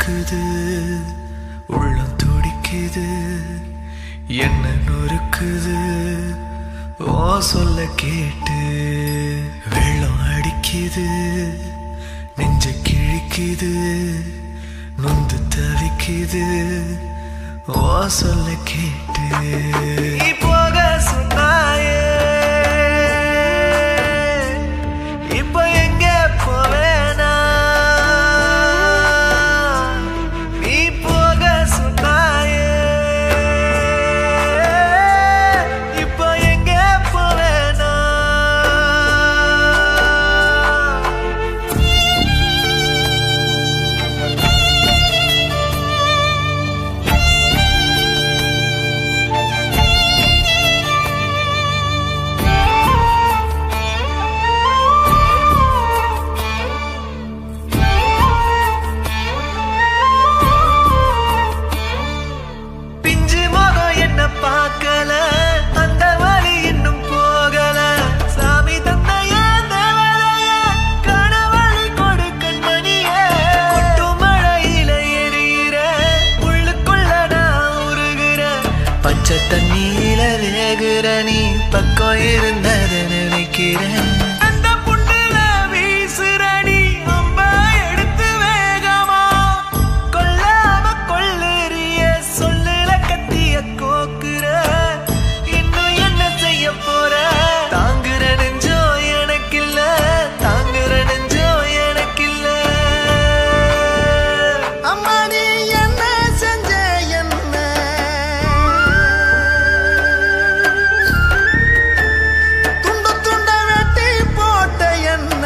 நொறுக்குது உள்ளம் துடிக்குது என்ன நொறுக்குது ஓ சொல்ல கேட்டு வெள்ளம் அடிக்குது நெஞ்ச கிழிக்குது நொந்து தவிக்குது ஓ சொல்ல கேட்டு நீ போக சொன்னாயே இப்ப எங்க போவேனா நீ போக சொன்னாயே இப்ப எங்க போவேனா பிஞ்சு முகம் என்ன பார்க்கல அந்த வழி இன்னும் போகல சாமி தந்தைய தேவதைய கனவழி கொடு கண்மணியே கொட்டும் மழையில எரியிற உள்ளுக்குள்ள நான் உருகிற பச்சை தண்ணியில வேகுற நீ பக்கம் இருந்தத நினைக்கிறேன் அந்த புண்ணுல வீசுற நீ அம்பா எடுத்து வேகமா கொல்லாம கொள்ளெறிய சொல்லுல கத்திய கோக்குற இன்னும் என்ன செய்ய போற தாங்குற நெஞ்சோ எனக்கில்ல தாங்குற நெஞ்சோ எனக்கில்ல அம்மா நீ என்ன செஞ்ச என்ன துண்டு துண்ட வெட்டி போட்ட என்ன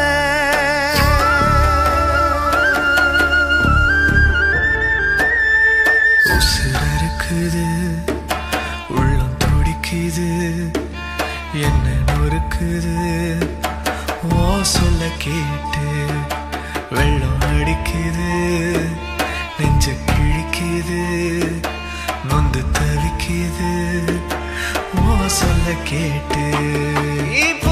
உசுர் இருக்குது உள்ளம் துடிக்குது என்ன நொறுக்குது ஓ சொல்ல கேட்டு வெள்ளம் அடிக்குது நெஞ்ச கிழிக்குது நொந்து தவிக்குது ஓ சொல்ல கேட்டு இப்போ